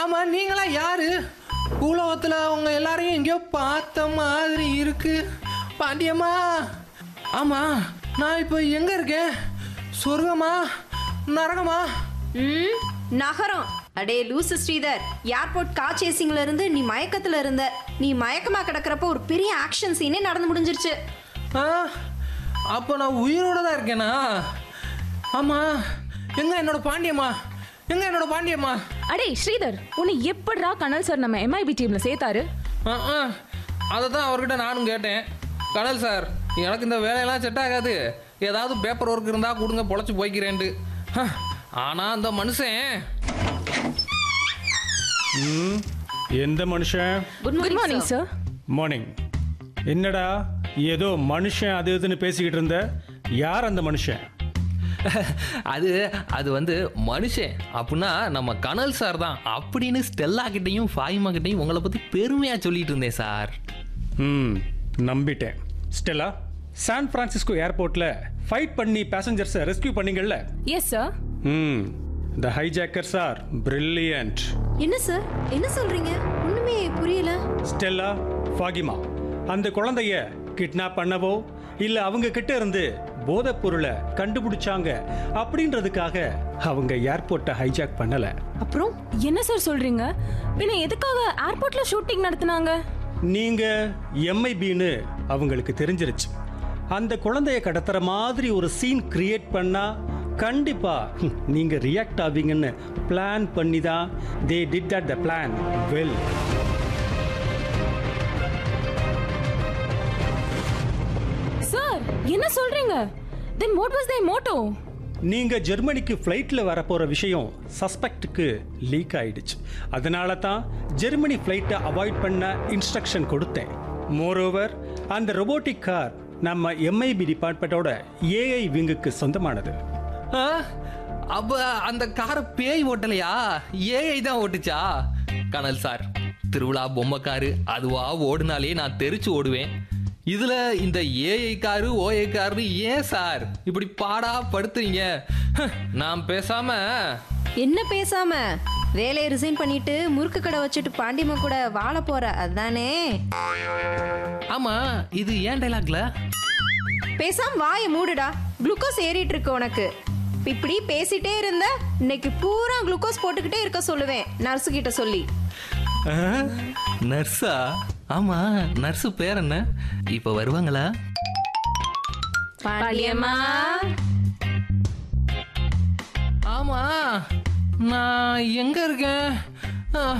ஆமா நீங்களா யாரு பூலோகத்துல அவங்க எல்லாரையும் எங்கேயோ பார்த்த மாதிரி இருக்கு பாண்டியம்மா ஆமா நான் இப்போ எங்க இருக்கேன் சொர்க்கமா நரகமா ம் நகரம் அடே லூசு ஸ்ரீதர் ஏர்போர்ட் கார் சேசிங்ல இருந்து நீ மயக்கத்துல இருந்த நீ மயக்கமா கிடக்கிறப்ப ஒரு பெரிய ஆக்ஷன் சீனே நடந்து முடிஞ்சிருச்சு ஆ அப்போ நான் உயிரோட தான் இருக்கேனா ஆமா எங்க என்னோட பாண்டியம்மா எங்க என்னோட பாண்டியம்மா அடே ஸ்ரீதர் உன்னை எப்படிடா கனல் சார் நம்ம எம்ஐபி டீம்ல சேர்த்தாரு அதை தான் அவர்கிட்ட நானும் கேட்டேன் கனல் சார் எனக்கு இந்த வேலையெல்லாம் செட் ஆகாது ஏதாவது பேப்பர் ஒர்க் இருந்தால் கொடுங்க பொழைச்சி போய்க்கிறேன்ட்டு ஆனால் அந்த மனுஷன் ம் எந்த மனுஷன் குட் மார்னிங் சார் மார்னிங் என்னடா ஏதோ மனுஷன் அது இதுன்னு பேசிக்கிட்டு இருந்த யார் அந்த மனுஷன் அது அது வந்து மனுஷன் அப்படின்னா நம்ம கனல் சார் தான் அப்படின்னு ஸ்டெல்லா கிட்டையும் ஃபாயிமா கிட்டையும் உங்களை பற்றி பெருமையாக சொல்லிட்டு இருந்தேன் சார் ம் நம்பிட்டேன் ஸ்டெல்லா சான் பிரான்சிஸ்கோ ஏர்போர்ட்ல ஃபைட் பண்ணி பேசஞ்சர்ஸை ரெஸ்கியூ பண்ணீங்கல்ல எஸ் சார் ம் த ஹைஜாக்கர்ஸ் ஆர் பிரில்லியன்ட் என்ன சார் என்ன சொல்றீங்க ஒண்ணுமே புரியல ஸ்டெல்லா ஃபாகிமா அந்த குழந்தைய கிட்னாப் பண்ணவோ இல்ல அவங்க கிட்ட இருந்து போதைப் பொருளை கண்டுபிடிச்சாங்க அப்படின்றதுக்காக அவங்க ஏர்போர்ட்டை ஹைஜாக் பண்ணல அப்புறம் என்ன சார் சொல்றீங்க பின்ன எதுக்காக ஏர்போர்ட்ல ஷூட்டிங் நடத்துனாங்க நீங்க எம்ஐபின்னு அவங்களுக்கு தெரிஞ்சிருச்சு அந்த குழந்தைய கடத்துற மாதிரி ஒரு சீன் கிரியேட் பண்ணா கண்டிப்பா ஹம், நீங்க ரியாக்ட் ஆவீங்கன்னு பிளான் பண்ணி தான் they did that the plan well sir என்ன சொல்றீங்க then what was the motto நீங்க ஜெர்மனிக்கு ஃப்ளைட்ல வரப்போற விஷயம் சஸ்பெக்டுக்கு லீக் ஆயிடுச்சு அதனால தான் ஜெர்மனி ஃப்ளைட்டை அவாய்ட் பண்ண இன்ஸ்ட்ரக்ஷன் கொடுத்தேன் மோரோவர் அந்த robotic கார் நம்ம எம்ஐபி டிபார்ட்மெண்ட்டோட ஏஐ விங்குக்கு சொந்தமானது ஆ, அப்ப அந்த காரை பேய் ஓட்டலையா ஏஐ தான் ஓட்டுச்சா கனல் சார் திருவிழா பொம்மை காரு அதுவா ஓடுனாலே நான் தெரிச்சு ஓடுவேன் இதுல இந்த ஏஐ காரு ஓஐ காரு ஏன் சார் இப்படி பாடா படுத்துறீங்க ஹ், நான் பேசாம என்ன பேசாம வேலையை ரிசைன் பண்ணிட்டு முறுக்கு கடை வச்சுட்டு பாண்டியம்மா கூட வாழ போற அதானே ஆமா இது ஏன் டைலாக்ல பேசாம வாயை மூடுடா குளுக்கோஸ் ஏறிட்டு இருக்கு உனக்கு இப்படி பேசிட்டே இருந்த இன்னைக்கு பூரா குளுக்கோஸ் போட்டுக்கிட்டே இருக்க சொல்லுவேன் நர்ஸு கிட்ட சொல்லி நர்ஸா ஆமா நர்ஸு பேர் என்ன இப்ப வருவாங்களா பாண்டியம்மா ஆமா நான் எங்க இருக்கேன் ஆ,